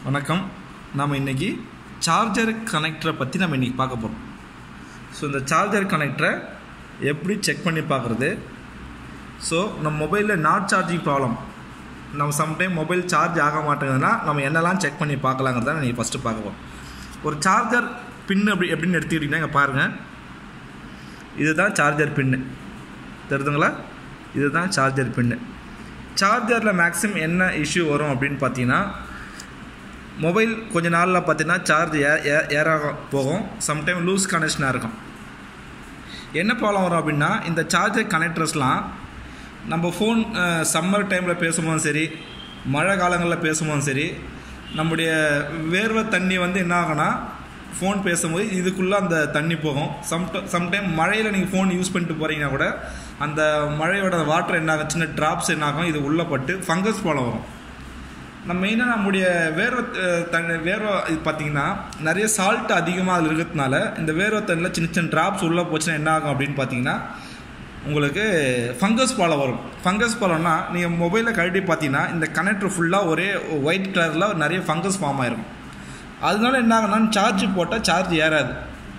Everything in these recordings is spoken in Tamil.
வணக்கம் நாம் இன்னைக்கு சார்ஜர் கனெக்டரை பற்றி நம்ம இன்றைக்கி பார்க்க போகிறோம் ஸோ இந்த சார்ஜர் கனெக்டரை எப்படி செக் பண்ணி பார்க்குறது ஸோ நம்ம மொபைலில் நாட் சார்ஜிங் ப்ராப்ளம் நம்ம சம்டைம் மொபைல் சார்ஜ் ஆக மாட்டேங்குதுன்னா நம்ம என்னெல்லாம் செக் பண்ணி பார்க்கலாங்கிறத நீங்கள் ஃபஸ்ட்டு பார்க்க போகிறோம் ஒரு சார்ஜர் பின் அப்படி எப்படின்னு எடுத்துக்கிட்டிங்கன்னா இங்கே பாருங்கள் இதுதான் சார்ஜர் பின்னு தெரியுதுங்களா இதுதான் சார்ஜர் பின்னு சார்ஜரில் மேக்ஸிமம் என்ன இஷ்யூ வரும் அப்படின்னு பார்த்தீங்கன்னா மொபைல் கொஞ்ச நாளில் பார்த்தீங்கன்னா சார்ஜ் ஏ ஏ- ஏறாக போகும் சம்டைம் லூஸ் கனெக்ஷனாக இருக்கும் என்ன ப்ராப்ளம் வரும் அப்படின்னா இந்த சார்ஜர் கனெக்டர்ஸ்லாம் நம்ம ஃபோன் சம்மர் டைமில் பேசும்போதும் சரி மழை காலங்களில் பேசும்போதும் சரி நம்முடைய வேர்வை தண்ணி வந்து என்ன ஆகும்னா ஃபோன் பேசும்போது இதுக்குள்ளே அந்த தண்ணி போகும் சம் சம்டைம் மழையில் நீங்கள் ஃபோன் யூஸ் பண்ணிட்டு போகிறீங்கன்னா கூட அந்த மழையோட வாட்டர் என்ன ஆகும் சின்ன ட்ராப்ஸ் என்ன ஆகும் இது உள்ளே பட்டு ஃபங்கஸ் ப்ராப்ளம் வரும் நம்ம மெயினாக நம்முடைய வேர்வை அஹ், தண்ணி வேர்வை இது பார்த்தீங்கன்னா நிறைய சால்ட் அதிகமாக அதில் இருக்கிறதுனால இந்த வேர்வை தண்ணியில் சின்ன சின்ன ட்ராப்ஸ் உள்ளே போச்சுன்னா என்ன ஆகும் அப்படின்னு பார்த்தீங்கன்னா உங்களுக்கு ஃபங்கஸ் பாலம் வரும் ஃபங்கஸ் பாலம்னா நீங்கள் மொபைலில் கழட்டி பார்த்தீங்கன்னா இந்த கனெக்டர் ஃபுல்லாக ஒரே ஒயிட் கலரில் நிறைய ஃபங்கஸ் ஃபார்ம் ஆயிருக்கும் அதனால என்ன ஆகும்னா சார்ஜ் போட்டால் சார்ஜ் ஏறாது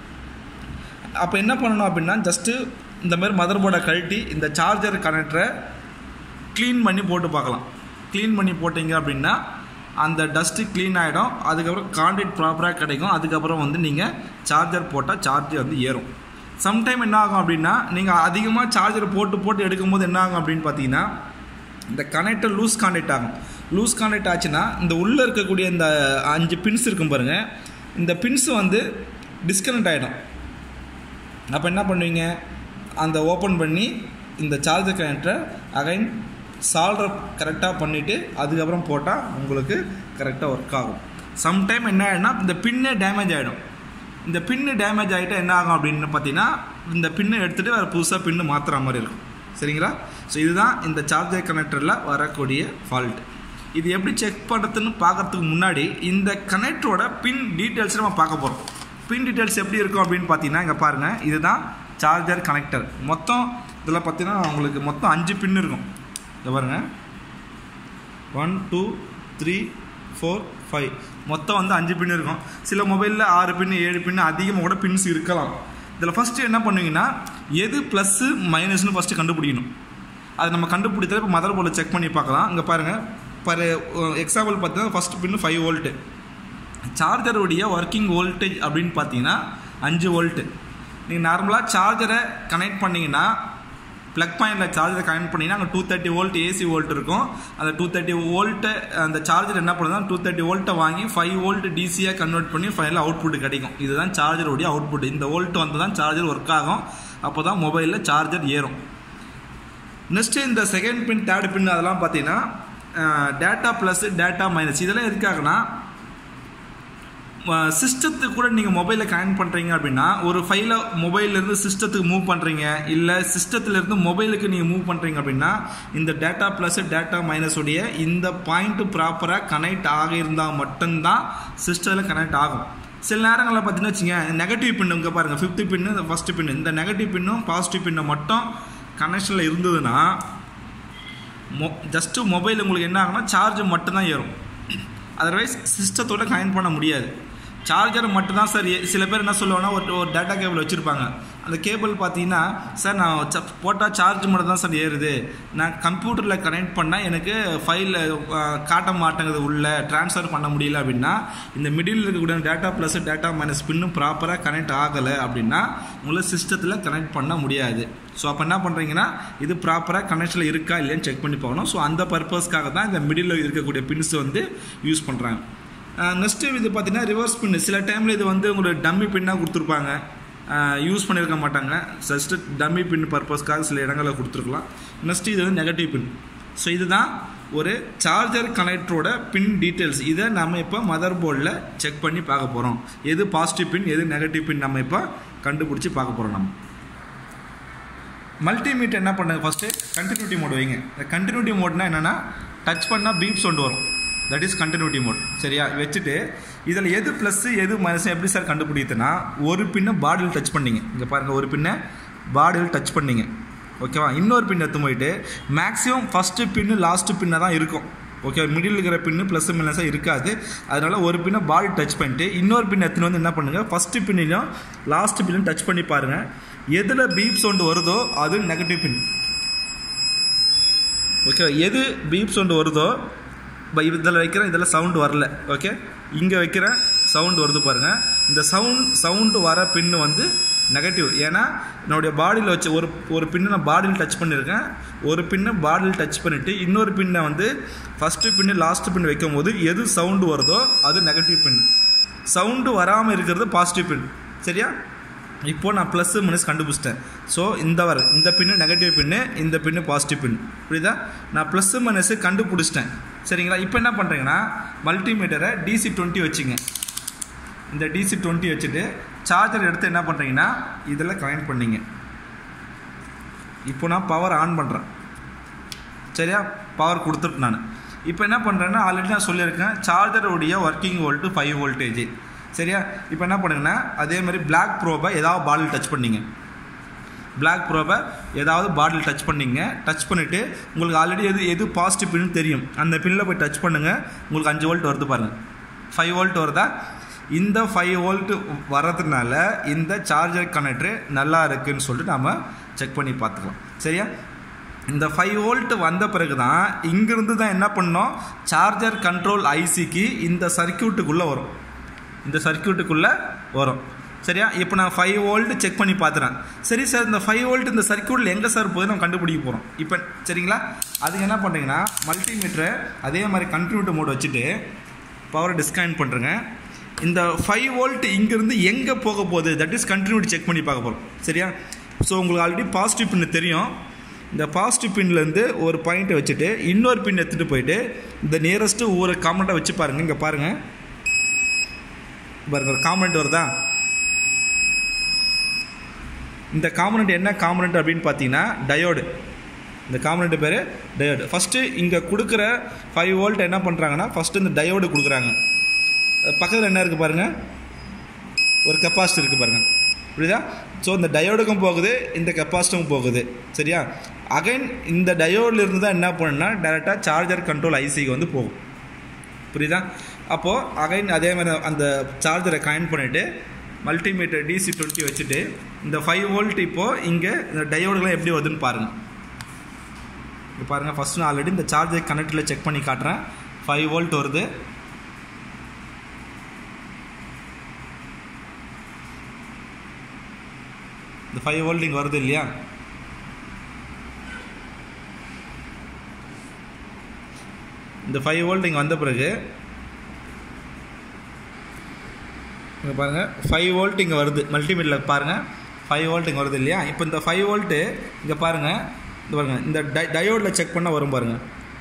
அப்போ என்ன பண்ணணும் அப்படின்னா ஜஸ்ட்டு இந்த மாதிரி மதர் போர்டை கழட்டி இந்த சார்ஜர் கனெக்டரை க்ளீன் பண்ணி போட்டு பார்க்கலாம் க்ளீன் பண்ணி போட்டிங்க அப்படின்னா அந்த டஸ்ட்டு க்ளீன் ஆகிடும் அதுக்கப்புறம் கான்டாக்ட் ப்ராப்பராக கிடைக்கும் அதுக்கப்புறம் வந்து நீங்கள் சார்ஜர் போட்டால் சார்ஜ் வந்து ஏறும் சம்டைம் என்ன ஆகும் அப்படின்னா நீங்கள் அதிகமாக சார்ஜர் போட்டு போட்டு எடுக்கும்போது என்ன ஆகும் அப்படின்னு பார்த்தீங்கன்னா இந்த கனெக்டர் லூஸ் கான்டாக்ட் ஆகும் லூஸ் கான்டாக்ட் ஆச்சுன்னா இந்த உள்ளே இருக்கக்கூடிய இந்த அஞ்சு பின்ஸ் இருக்கும் பாருங்கள் இந்த பின்ஸ் வந்து டிஸ்கனெக்ட் ஆகிடும் அப்போ என்ன பண்ணுவீங்க அந்த ஓப்பன் பண்ணி இந்த சார்ஜர் கனெக்டரை அகைன் சால்டர் கரெக்டாக பண்ணிவிட்டு அதுக்கப்புறம் போட்டால் உங்களுக்கு கரெக்டாக ஒர்க் ஆகும் சம்டைம் என்ன ஆகிடும்னா இந்த பின்னே டேமேஜ் ஆகிடும் இந்த பின்னு டேமேஜ் ஆகிட்டா என்ன ஆகும் அப்படின்னு பார்த்தீங்கன்னா இந்த பின்னை எடுத்துகிட்டு வேறு புதுசாக பின்னு மாற்றுற மாதிரி இருக்கும் சரிங்களா ஸோ இதுதான் இந்த சார்ஜர் கனெக்டரில் வரக்கூடிய ஃபால்ட் இது எப்படி செக் பண்ணுறதுன்னு பார்க்கறதுக்கு முன்னாடி இந்த கனெக்டரோட பின் டீட்டெயில்ஸ் நம்ம பார்க்க போகிறோம் பின் டீட்டெயில்ஸ் எப்படி இருக்கும் அப்படின்னு பார்த்தீங்கன்னா இங்கே பாருங்கள் இதுதான் சார்ஜர் கனெக்டர் மொத்தம் இதில் பார்த்தீங்கன்னா உங்களுக்கு மொத்தம் அஞ்சு பின் இருக்கும் இங்கே பாருங்கள் one two three four five மொத்தம் வந்து அஞ்சு பின் இருக்கும் சில மொபைலில் ஆறு பின் ஏழு பின் அதிகமாக கூட பின்ஸ் இருக்கலாம் இதில் ஃபஸ்ட்டு என்ன பண்ணுவீங்கன்னா எது ப்ளஸ்ஸு மைனஸ்னு ஃபஸ்ட்டு கண்டுபிடிக்கணும் அது நம்ம கண்டுபிடித்தா இப்போ மதர் போர்டில் செக் பண்ணி பார்க்கலாம் இங்கே பாருங்கள் பர் எக்ஸாம்பிள் பார்த்தீங்கன்னா ஃபஸ்ட் பின்னு ஃபைவ் வோல்ட்டு சார்ஜருடைய ஒர்க்கிங் வோல்டேஜ் அப்படின்னு பார்த்தீங்கன்னா அஞ்சு வோல்ட்டு நீங்கள் நார்மலாக சார்ஜரை கனெக்ட் பண்ணிங்கன்னா ப்ளக் பாயிண்டில் சார்ஜரை கனெக்ட் பண்ணிங்கன்னா அங்கே two thirty volt AC volt இருக்கும் அந்த டூ தேர்ட்டி வோல்ட்டை அந்த சார்ஜர் என்ன பண்ணுதுன்னா டூ தேர்ட்டி வோல்ட்டை வாங்கி ஃபைவ் வோல்ட் டிசியாக கன்வெர்ட் பண்ணி ஃபைனலாக அவுட்புட் கிடைக்கும் இதுதான் சார்ஜருடைய அவுட்புட் இந்த வோல்ட் வந்து தான் சார்ஜர் ஒர்க் ஆகும் அப்போ தான் மொபைலில் சார்ஜர் ஏறும் நெக்ஸ்ட்டு இந்த செகண்ட் பின் தேர்ட் பின் அதெல்லாம் பார்த்தீங்கன்னா டேட்டா ப்ளஸ் டேட்டா மைனஸ் இதெல்லாம் எதுக்காகனா சிஸ்டத்துக்கு கூட நீங்கள் மொபைலில் கனெக்ட் பண்ணுறீங்க அப்படின்னா ஒரு ஃபைலை மொபைல்லேருந்து சிஸ்டத்துக்கு மூவ் பண்ணுறீங்க இல்லை சிஸ்டத்துலேருந்து மொபைலுக்கு நீங்கள் மூவ் பண்ணுறீங்க அப்படின்னா இந்த டேட்டா ப்ளஸ் டேட்டா மைனஸ் உடைய இந்த பாயிண்ட்டு ப்ராப்பராக கனெக்ட் ஆகியிருந்தால் மட்டும்தான் சிஸ்டத்தில் கனெக்ட் ஆகும் சில நேரங்களில் பார்த்தீங்கன்னா வச்சுங்க நெகட்டிவ் பின்னு இங்கே பாருங்கள் ஃபிஃப்த்து பின்னு இந்த ஃபஸ்ட்டு பின்னு இந்த நெகட்டிவ் பின்னும் பாசிட்டிவ் பின்னை மட்டும் கனெக்ஷனில் இருந்ததுன்னா மொ ஜஸ்ட்டு மொபைல் உங்களுக்கு என்ன ஆகும்னா சார்ஜ் மட்டும்தான் ஏறும் அதர்வைஸ் சிஸ்டத்தோட கனெக்ட் பண்ண முடியாது சார்ஜர் மட்டும்தான் சார் ஏ- சில பேர் என்ன சொல்லுவாங்கன்னா ஒரு ஒரு டேட்டா கேபிள் வச்சுருப்பாங்க அந்த கேபிள் பார்த்தீங்கன்னா சார் நான் ச- போட்டால் சார்ஜ் மட்டும் தான் சார் ஏறுது நான் கம்ப்யூட்டரில் கனெக்ட் பண்ணால் எனக்கு ஃபைல் காட்ட மாட்டேங்குது உள்ள ட்ரான்ஸ்ஃபர் பண்ண முடியல அப்படின்னா இந்த மிடில் இருக்கக்கூடிய டேட்டா ப்ளஸ் டேட்டா மைனஸ் பின்னும் ப்ராப்பராக கனெக்ட் ஆகலை அப்படின்னா உங்களை சிஸ்டத்தில் கனெக்ட் பண்ண முடியாது ஸோ அப்போ என்ன பண்ணுறீங்கன்னா இது ப்ராப்பராக கனெக்ஷனில் இருக்கா இல்லையான்னு செக் பண்ணி பார்க்கணும் ஸோ அந்த பர்பஸ்க்காக தான் இந்த மிடில் இருக்கக்கூடிய பின்ஸ் வந்து யூஸ் பண்ணுறாங்க நெக்ஸ்ட்டு இது பார்த்தீங்கன்னா ரிவர்ஸ் பின்னு சில டைமில் இது வந்து உங்களுக்கு டம்மி பின்னாக கொடுத்துருப்பாங்க யூஸ் பண்ணியிருக்க மாட்டாங்க ஜஸ்ட்டு டம்மி பின் பர்பஸ்க்காக சில இடங்களில் கொடுத்துருக்கலாம் நெக்ஸ்ட்டு இது வந்து நெகட்டிவ் பின் ஸோ இதுதான் ஒரு சார்ஜர் கனெக்டரோட பின் டீட்டெயில்ஸ் இதை நம்ம இப்போ மதர் போர்டில் செக் பண்ணி பார்க்க போகிறோம் எது பாசிட்டிவ் பின் எது நெகட்டிவ் பின் நம்ம இப்போ கண்டுபிடிச்சி பார்க்க போகிறோம் நம்ம மல்டிமீட்டர் என்ன பண்ணுங்க ஃபஸ்ட்டு கண்டினியூட்டி மோட் வைங்க இந்த கண்டினியூட்டி மோட்னா என்னென்னா டச் பண்ணால் பீப் சவுண்ட் வரும் தட் இஸ் கண்டினியூட்டி மோட் சரியா வச்சுட்டு இதில் எது ப்ளஸ்ஸு எது மைனஸ் எப்படி சார் கண்டுபிடிக்குதுன்னா ஒரு பின்னை பாடியில் டச் பண்ணீங்க இங்கே பாருங்கள் ஒரு பின்னை பாடியில் டச் பண்ணீங்க ஓகேவா இன்னொரு பின் எடுத்து போயிட்டு மேக்ஸிமம் ஃபஸ்ட்டு பின்னு லாஸ்ட்டு பின்னை தான் இருக்கும் ஓகே மிடில் இருக்கிற பின்னு ப்ளஸ் மைனஸாக இருக்காது அதனால ஒரு பின்னை பாடி டச் பண்ணிட்டு இன்னொரு பின் எடுத்துன்னு வந்து என்ன பண்ணுங்கள் ஃபஸ்ட்டு பின்னிலும் லாஸ்ட் பின்னும் டச் பண்ணி பாருங்கள் எதில் பீப் சவுண்டு வருதோ அது நெகட்டிவ் பின் ஓகே எது பீப் சவுண்டு வருதோ இப்போ இதில் வைக்கிறேன் இதில் சவுண்டு வரல ஓகே இங்கே வைக்கிறேன் சவுண்டு வருது பாருங்கள் இந்த சவுண்ட் சவுண்டு வர பின்னு வந்து நெகட்டிவ் ஏன்னா என்னுடைய பாடியில் வச்ச ஒரு ஒரு பின்னை நான் பாடியில் டச் பண்ணியிருக்கேன் ஒரு பின்னை பாடியில் டச் பண்ணிவிட்டு இன்னொரு பின்னை வந்து ஃபஸ்ட்டு பின்னு லாஸ்ட் பின் வைக்கும் போது எது சவுண்டு வருதோ அது நெகட்டிவ் பின் சவுண்டு வராமல் இருக்கிறது பாசிட்டிவ் பின் சரியா இப்போது நான் ப்ளஸ் மைனஸ் கண்டுபிடிச்சிட்டேன் ஸோ இந்த வர இந்த பின்னு நெகட்டிவ் பின்னு இந்த பின்னு பாசிட்டிவ் பின் புரியுதா நான் ப்ளஸ் மைனஸு கண்டுபிடிச்சிட்டேன் சரிங்களா இப்போ என்ன பண்ணுறீங்கன்னா மல்டிமீட்டரை டிசி டுவெண்ட்டி வச்சுங்க இந்த டிசி டுவெண்ட்டி வச்சுட்டு சார்ஜர் எடுத்து என்ன பண்ணுறீங்கன்னா இதில் கனெக்ட் பண்ணிங்க இப்போ நான் பவர் ஆன் பண்ணுறேன் சரியா பவர் கொடுத்துட்டு நான் இப்போ என்ன பண்ணுறேன்னா ஆல்ரெடி நான் சொல்லியிருக்கேன் சார்ஜருடைய ஒர்க்கிங் வோல்ட்டு ஃபைவ் வோல்டேஜ் சரியா இப்போ என்ன பண்ணுங்கன்னா அதே மாதிரி பிளாக் ப்ரோபை ஏதாவது பாட்டில் டச் பண்ணிங்க பிளாக் ப்ரோபை ஏதாவது பாட்டில் டச் பண்ணிங்க டச் பண்ணிவிட்டு உங்களுக்கு ஆல்ரெடி எது எது பாசிட்டிவ் பின்னு தெரியும் அந்த பின்னில் போய் டச் பண்ணுங்கள் உங்களுக்கு அஞ்சு வோல்ட் வருது பாருங்கள் ஃபைவ் வோல்ட் வருதா இந்த ஃபைவ் வோல்ட்டு வர்றதுனால இந்த சார்ஜர் கனெக்டரு நல்லா இருக்குன்னு சொல்லிட்டு நாம் செக் பண்ணி பார்த்துக்கலாம் சரியா இந்த ஃபைவ் வோல்ட் வந்த பிறகு தான் இங்கிருந்து தான் என்ன பண்ணோம் சார்ஜர் கண்ட்ரோல் ஐசிக்கு இந்த சர்க்கியூட்டுக்குள்ளே வரும் இந்த சர்க்கியூட்டுக்குள்ளே வரும் சரியா இப்போ நான் ஃபைவ் வோல்ட் செக் பண்ணி பார்த்துறேன் சரி சார் இந்த ஃபைவ் வோல்ட் இந்த சர்க்கியூட்டில் எங்கே சார் போகுது நம்ம கண்டுபிடிக்க போகிறோம் இப்போ சரிங்களா அதுக்கு என்ன பண்ணுறீங்கன்னா மல்டிமீட்டரை அதே மாதிரி கண்ட்ரிபியூட்டர் மோட் வச்சுட்டு பவரை டிஸ்கனெக்ட் பண்ணுறேங்க இந்த ஃபைவ் வோல்ட் இங்கேருந்து எங்கே போக போகுது தட் இஸ் கண்டினியூட்டி செக் பண்ணி பார்க்க போகிறோம் சரியா ஸோ உங்களுக்கு ஆல்ரெடி பாசிட்டிவ் பின்னு தெரியும் இந்த பாசிட்டிவ் பின்லேருந்து ஒரு பாயிண்ட்டை வச்சுட்டு இன்னொரு பின் எடுத்துகிட்டு போயிட்டு இந்த நியரஸ்ட்டு ஒவ்வொரு காமெண்ட்டை வச்சு பாருங்கள் இங்கே பாருங்கள் பாருங்க காம்பனண்ட் வருதா இந்த காம்பனண்ட் என்ன காம்பனண்ட் அப்படின்னு பார்த்தீங்கன்னா டயோடு இந்த காம்பனண்ட் பேர் டயோடு ஃபஸ்ட்டு இங்கே கொடுக்குற ஃபைவ் வோல்ட் என்ன பண்ணுறாங்கன்னா ஃபஸ்ட்டு இந்த டயோடு கொடுக்குறாங்க பக்கத்தில் என்ன இருக்குது பாருங்கள் ஒரு கெப்பாசிட்டி இருக்குது பாருங்கள் புரியுதா ஸோ இந்த டயோடுக்கும் போகுது இந்த கெப்பாசிட்டியும் போகுது சரியா அகைன் இந்த டயோடில் இருந்து தான் என்ன பண்ணுன்னா டேரெக்டாக சார்ஜர் கண்ட்ரோல் ஐசிக்கு வந்து போகும் புரியுதா அப்போது அகைன் அதே மாதிரி அந்த சார்ஜரை கனெக்ட் பண்ணிவிட்டு மல்டிமீட்டர் டிசி டுவெண்ட்டி வச்சுட்டு இந்த ஃபைவ் வோல்ட் இப்போது இங்கே இந்த டயோடுலாம் எப்படி வருதுன்னு பாருங்கள் இப்போ பாருங்கள் ஃபஸ்ட்டு நான் ஆல்ரெடி இந்த சார்ஜர் கனெக்டில் செக் பண்ணி காட்டுறேன் ஃபைவ் வோல்ட் வருது இந்த ஃபைவ் வோல்ட் இங்கே வருது இல்லையா இந்த ஃபைவ் வோல்ட் இங்கே வந்த பிறகு இங்கே பாருங்கள் ஃபைவ் வோல்ட் இங்கே வருது மல்டிமீட்டரில் பாருங்கள் ஃபைவ் வோல்ட் இங்கே வருது இல்லையா இப்போ இந்த ஃபைவ் வோல்ட்டு இங்கே பாருங்கள் இந்த பாருங்கள் இந்த டை டயோடில் செக் பண்ணால் வரும் பாருங்கள்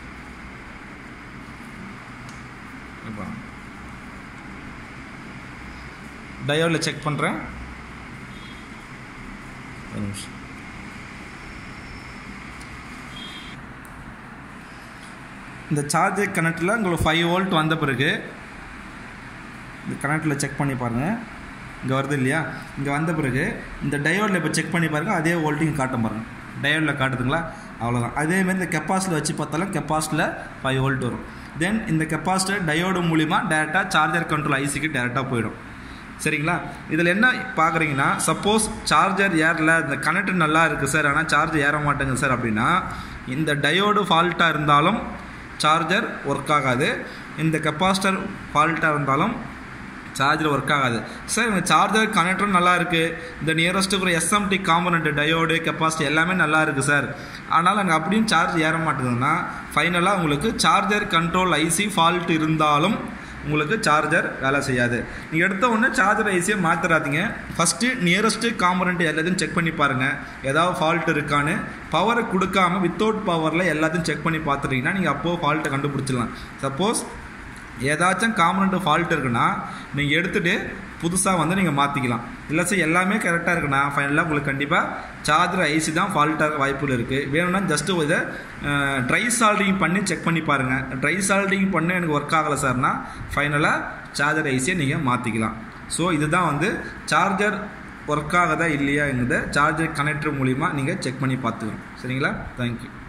டயோடில் செக் பண்ணுறேன் ஒரு நிமிஷம் இந்த சார்ஜர் கனெக்டில் உங்களுக்கு ஃபைவ் வோல்ட் வந்த பிறகு இந்த கனெக்டில் செக் பண்ணி பாருங்கள் இங்கே வருது இல்லையா இங்கே வந்த பிறகு இந்த டயோடில் இப்போ செக் பண்ணி பாருங்கள் அதே வோல்ட்டிங் காட்டும் பாருங்கள் டயோடில் காட்டுதுங்களா அவ்வளோதான் அதேமாதிரி இந்த கெப்பாசிட்டியில் வச்சு பார்த்தாலும் கெப்பாசிட்டியில் ஃபைவ் வோல்ட் வரும் தென் இந்த கெப்பாசிட்டர் டயோடு மூலிமா டேரெக்டாக சார்ஜர் கண்ட்ரோல் ஐசிக்கு டேரெக்டாக போயிடும் சரிங்களா இதில் என்ன பார்க்குறீங்கன்னா சப்போஸ் சார்ஜர் ஏறல இந்த கனெக்டர் நல்லா இருக்குது சார் ஆனால் சார்ஜ் ஏற மாட்டேங்குது சார் அப்படின்னா இந்த டயோடு ஃபால்ட்டாக இருந்தாலும் சார்ஜர் ஒர்க் ஆகாது இந்த கெப்பாசிட்டர் ஃபால்ட்டாக இருந்தாலும் சார்ஜர் ஒர்க் ஆகாது சார் இந்த சார்ஜர் கனெக்டரும் நல்லா இருக்குது இந்த நியரஸ்ட்டுக்கு ஒரு எஸ்எம்டி காம்பனண்ட் டயோடு கெப்பாசிட்டி எல்லாமே நல்லா இருக்குது சார் ஆனால் அங்கே அப்படியும் சார்ஜ் ஏற மாட்டேங்குதுன்னா ஃபைனலாக உங்களுக்கு சார்ஜர் கண்ட்ரோல் ஐசி ஃபால்ட் இருந்தாலும் உங்களுக்கு சார்ஜர் வேலை செய்யாது நீங்கள் எடுத்த உடனே சார்ஜர் ஐசியை மாற்றிடாதீங்க ஃபஸ்ட்டு நியரஸ்ட்டு காம்பனண்ட் எல்லாத்தையும் செக் பண்ணி பாருங்கள் ஏதாவது ஃபால்ட் இருக்கான்னு பவரை கொடுக்காம வித்தவுட் பவரில் எல்லாத்தையும் செக் பண்ணி பார்த்துட்டீங்கன்னா நீங்கள் அப்போது ஃபால்ட்டை கண்டுபிடிச்சிடலாம் சப்போஸ் ஏதாச்சும் காம்பனண்ட் ஃபால்ட் இருக்குன்னா நீங்கள் எடுத்துகிட்டு புதுசாக வந்து நீங்கள் மாற்றிக்கலாம் இல்லை சார் எல்லாமே கரெக்டாக இருக்குன்னா ஃபைனலாக உங்களுக்கு கண்டிப்பாக சார்ஜர் ஐசி தான் ஃபால்ட்டாக வாய்ப்புகள் இருக்குது வேணும்னா ஜஸ்ட்டு இதை ட்ரை சால்டிங் பண்ணி செக் பண்ணி பாருங்கள் ட்ரை சால்டிங் பண்ண எனக்கு ஒர்க் ஆகலை சார்னா ஃபைனலாக சார்ஜர் ஐசியை நீங்கள் மாற்றிக்கலாம் ஸோ இதுதான் வந்து சார்ஜர் ஒர்க் ஆகுதா இல்லையாங்கிறத சார்ஜர் கனெக்டர் மூலிமா நீங்கள் செக் பண்ணி பார்த்துக்கணும் சரிங்களா தேங்க்யூ